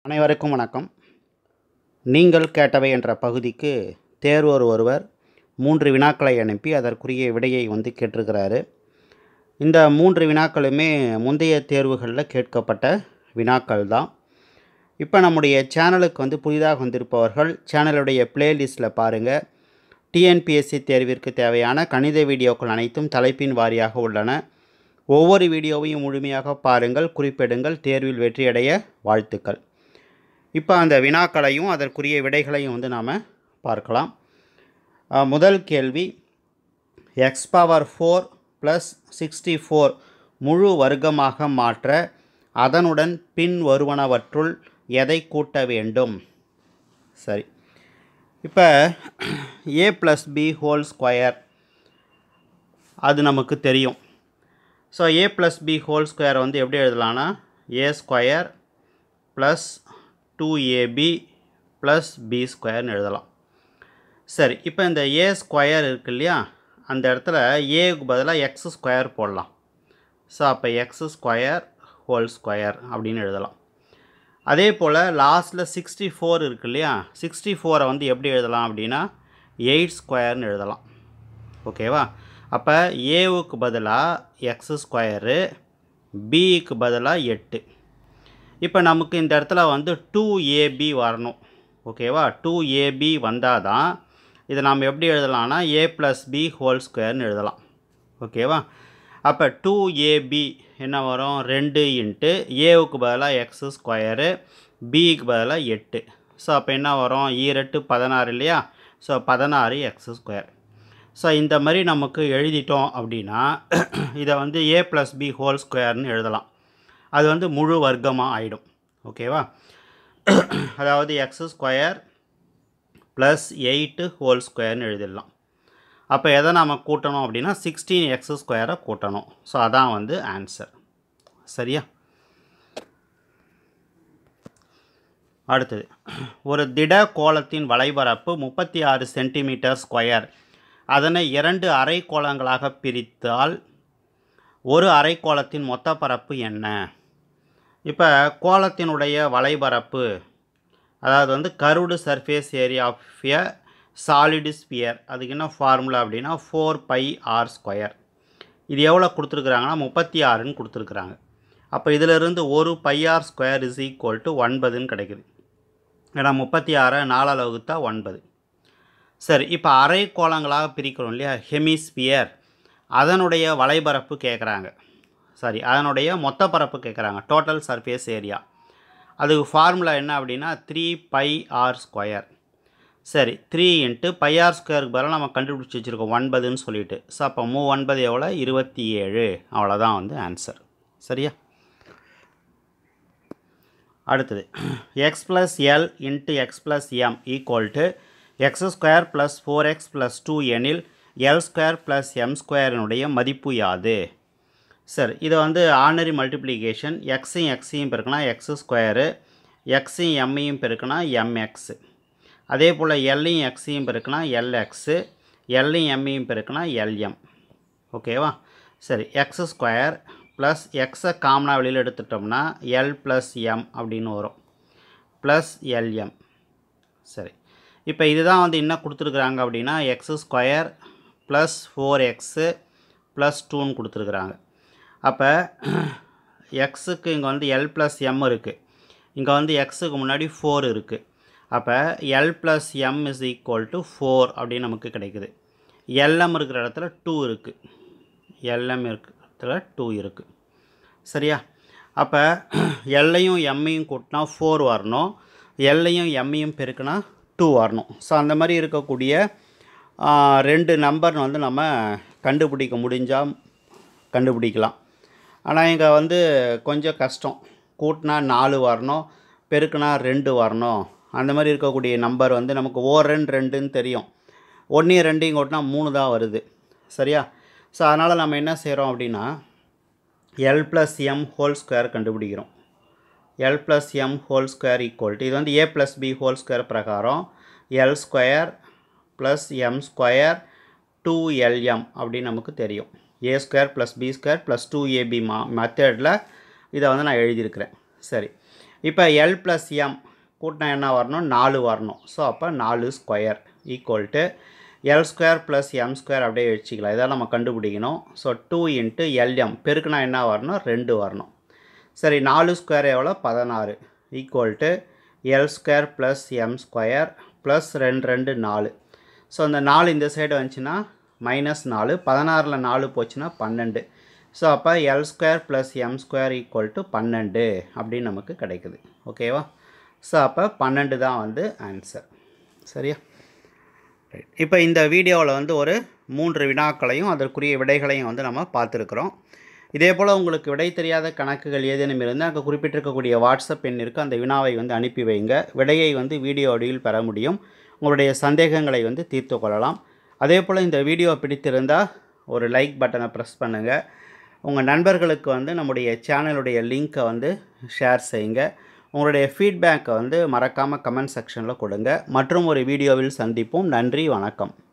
அனைவருக்கும் வணக்கம் நீங்கள் கேட்டவை என்ற பகுதிக்கு தேர்வோர் ஒருவர் மூன்று வினாக்களை அனுப்பி அதற்குரிய விடையை வந்து கேட்டிருக்கிறாரு இந்த மூன்று வினாக்களுமே முந்தைய தேர்வுகளில் கேட்கப்பட்ட வினாக்கள் தான் இப்போ நம்முடைய சேனலுக்கு வந்து புதிதாக வந்திருப்பவர்கள் சேனலுடைய பிளேலிஸ்ட்டில் பாருங்கள் டிஎன்பிஎஸ்சி தேர்விற்கு தேவையான கணித வீடியோக்கள் அனைத்தும் தலைப்பின் வாரியாக உள்ளன ஒவ்வொரு வீடியோவையும் முழுமையாக பாருங்கள் குறிப்பிடுங்கள் தேர்வில் வெற்றியடைய வாழ்த்துக்கள் இப்போ அந்த வினாக்களையும் அதற்குரிய விடைகளையும் வந்து நாம் பார்க்கலாம் அஹ், முதல் கேள்வி X power four plus sixty four முழு வர்க்கமாக மாற்ற அதனுடன் பின் வருவனவற்றுள் எதை கூட்ட வேண்டும் சரி இப்போ A plus B whole square அது நமக்கு தெரியும் so A plus B whole square வந்து எப்படி எழுதலாம்னா A square plus two A B plus B ஸ்கொயர்னு எழுதலாம் சரி இப்போ இந்த ஏ ஸ்கொயர் இருக்கு இல்லையா அந்த இடத்துல ஏக்கு பதிலாக எக்ஸ் ஸ்கொயர் போடலாம் ஸோ அப்போ எக்ஸ் ஸ்கொயர் ஹோல் ஸ்கொயர் அப்படின்னு எழுதலாம் அதே போல் லாஸ்ட்டில் சிக்ஸ்டி ஃபோர் இருக்கு இல்லையா சிக்ஸ்டி ஃபோரை வந்து எப்படி எழுதலாம் அப்படின்னா எயிட் ஸ்கொயர்னு எழுதலாம் ஓகேவா அப்போ ஏவுக்கு பதிலாக எக்ஸ் ஸ்கொயரு பிக்கு பதிலாக எட்டு இப்போ நமக்கு இந்த இடத்துல வந்து டூ ஏபி வரணும் ஓகேவா டூ ஏபி வந்தால் தான் இதை நாம் எப்படி எழுதலாம்னா ஏ ப்ளஸ் பி ஹோல் ஸ்கொயர்னு எழுதலாம் ஓகேவா அப்போ டூ ஏபி என்ன வரும் ரெண்டு இன்ட்டு ஏவுக்கு பதிலாக எக்ஸ் ஸ்கொயரு பிக்கு பதிலாக எட்டு ஸோ அப்போ என்ன வரும் ஈரெட்டு பதினாறு இல்லையா ஸோ பதினாறு எக்ஸ் ஸ்கொயர் ஸோ இந்த மாதிரி நமக்கு எழுதிட்டோம் அப்படின்னா இதை வந்து ஏ ப்ளஸ் பி ஹோல் ஸ்கொயர்னு எழுதலாம் அது வந்து முழு வர்க்கமாக ஆகிடும் ஓகேவா அதாவது X square plus eight whole ஸ்கொயர்னு எழுதிடலாம் அப்போ எதை நாம் கூட்டணும் அப்படின்னா சிக்ஸ்டீன் எக்ஸ் ஸ்கொயரை கூட்டணும் ஸோ அதான் வந்து ஆன்சர் சரியா அடுத்தது ஒரு திட கோளத்தின் வளைபரப்பு முப்பத்தி ஆறு சென்டிமீட்டர் ஸ்கொயர் அதனை இரண்டு அரைக்கோளங்களாக பிரித்தால் ஒரு அரைக்கோளத்தின் மொத்த பரப்பு என்ன இப்போ கோளத்தினுடைய வளைபரப்பு அதாவது வந்து curved surface area of a solid sphere அதுக்கு என்ன ஃபார்முலா அப்படின்னா ஃபோர் பை ஆர் ஸ்கொயர் இது எவ்வளோ கொடுத்துருக்குறாங்கன்னா முப்பத்தி ஆறுன்னு கொடுத்துருக்குறாங்க அப்போ இதிலிருந்து ஒரு pi R square is equal to ஒன்பதுன்னு கிடைக்குது ஏன்னா முப்பத்தி ஆறை நாலால் வகுத்தா ஒன்பது சரி இப்போ அரை கோளங்களாக பிரிக்கிறோம் இல்லையா ஹெமிஸ்பியர் அதனுடைய வளைபரப்பு கேட்குறாங்க சாரி அதனுடைய மொத்த பரப்பு கேட்குறாங்க டோட்டல் சர்ஃபேஸ் ஏரியா அதுக்கு ஃபார்முலா என்ன அப்படின்னா த்ரீ பை ஆர் ஸ்கொயர் சரி த்ரீ இன்ட்டு பை ஆர் ஸ்கொயருக்கு பதிலாக நம்ம கண்டுபிடிச்சி வச்சுருக்கோம் ஒன்பதுன்னு சொல்லிட்டு ஸோ அப்போ மூ ஒன்பது எவ்வளோ இருபத்தி ஏழு அவ்வளோதான் வந்து ஆன்சர் சரியா அடுத்தது X plus L into X plus M equal to X square plus four X plus two எனில் எல் ஸ்கொயர் ப்ளஸ் எம் ஸ்கொயரினுடைய மதிப்பு யாது சரி இதை வந்து ஆர்டினரி மல்டிப்ளிகேஷன் எக்ஸையும் எக்ஸையும் பெருக்கினா எக்ஸ் ஸ்கொயரு எக்ஸையும் எம்மையும் பெருக்கினா எம்எக்ஸு அதே போல் எல்லையும் எக்ஸையும் பெருக்கினா எல்எக்ஸு எல்லையும் எம்மையும் பெருக்கினா எல்எம் ஓகேவா சரி எக்ஸ் ஸ்கொயர் ப்ளஸ் எக்ஸை காமனாக வெளியில் எடுத்துட்டோம்னா எல் ப்ளஸ் எம் அப்படின்னு வரும் ப்ளஸ் எல்எம் சரி இப்போ இதுதான் வந்து என்ன கொடுத்துருக்குறாங்க அப்படின்னா X square plus four X plus டூன்னு கொடுத்துருக்குறாங்க அப்போ எக்ஸுக்கு இங்கே வந்து எல் ப்ளஸ் எம் இருக்குது இங்கே வந்து எக்ஸுக்கு முன்னாடி ஃபோர் இருக்குது அப்போ L plus M is equal to four அப்படின்னு நமக்கு கிடைக்குது எல்எம் இருக்கிற இடத்துல டூ இருக்குது எல்எம் இருக்கிற இடத்துல டூ இருக்குது சரியா அப்போ எல்லையும் எம்மையும் கூட்டினா ஃபோர் வரணும் எல்லையும் எம்மையும் பெருக்கினா டூ வரணும் ஸோ அந்த மாதிரி இருக்கக்கூடிய ஆ, ரெண்டு நம்பர் வந்து நம்ம கண்டுபிடிக்க முடிஞ்சால் கண்டுபிடிக்கலாம் ஆனால் இங்கே வந்து கொஞ்சம் கஷ்டம் கூட்டினா நாலு வரணும் பெருக்குனா ரெண்டு வரணும் அந்த மாதிரி இருக்கக்கூடிய நம்பர் வந்து நமக்கு ஓ ரெண்டு ரெண்டுன்னு தெரியும் ஒன்றையும் ரெண்டையும் கூட்டினா மூணு தான் வருது சரியா ஸோ அதனால் நம்ம என்ன செய்கிறோம் அப்படின்னா L plus M whole square கண்டுபிடிக்கிறோம் L plus M whole square equal இது வந்து A plus B whole square பிரகாரம் L square plus M square two L M அப்படின்னு நமக்கு தெரியும் A square plus B square plus two A B மா மெத்தடில் இதை வந்து நான் எழுதியிருக்கிறேன் சரி இப்போ எல் ப்ளஸ் எம் கூட்டினா என்ன வரணும் நாலு வரணும் ஸோ அப்போ நாலு square equal to L square plus M square அப்படியே வச்சுக்கலாம் இதான் நம்ம கண்டுபிடிக்கணும் ஸோ டூ இன்ட்டு எல்எம் பெருக்குனா என்ன வரணும் ரெண்டு வரணும் சரி நாலு ஸ்கொயர் எவ்வளோ பதினாறு equal to L square plus M square plus ரெண்டு ரெண்டு நாலு ஸோ அந்த நாலு இந்த சைடு வந்துச்சுன்னா மைனஸ் நாலு பதினாறில் நாலு போச்சுன்னா பன்னெண்டு ஸோ அப்போ L square plus M square equal to பன்னெண்டு அப்படின்னு நமக்கு கிடைக்குது ஓகேவா ஸோ அப்போ பன்னெண்டு தான் வந்து ஆன்சர் சரியா ரைட் இப்போ இந்த வீடியோவில் வந்து ஒரு மூன்று வினாக்களையும் அதற்குரிய விடைகளையும் வந்து நம்ம பார்த்துருக்குறோம் இதே போல் உங்களுக்கு விடை தெரியாத கணக்குகள் ஏதேனும் இருந்தால் அங்கே குறிப்பிட்டிருக்கக்கூடிய வாட்ஸ்அப் எண்ணிற்கு அந்த வினாவை வந்து அனுப்பி வைங்க விடையை வந்து வீடியோ வடிவில் பெற முடியும் உங்களுடைய சந்தேகங்களை வந்து தீர்த்து கொள்ளலாம் அதே போல் இந்த வீடியோ பிடித்திருந்தால் ஒரு லைக் பட்டனை ப்ரெஸ் பண்ணுங்கள் உங்கள் நண்பர்களுக்கு வந்து நம்முடைய சேனலுடைய லிங்க்கை வந்து ஷேர் செய்யுங்க உங்களுடைய ஃபீட்பேக்கை வந்து மறக்காமல் கமெண்ட் செக்ஷனில் கொடுங்க மற்றும் ஒரு வீடியோவில் சந்திப்போம் நன்றி வணக்கம்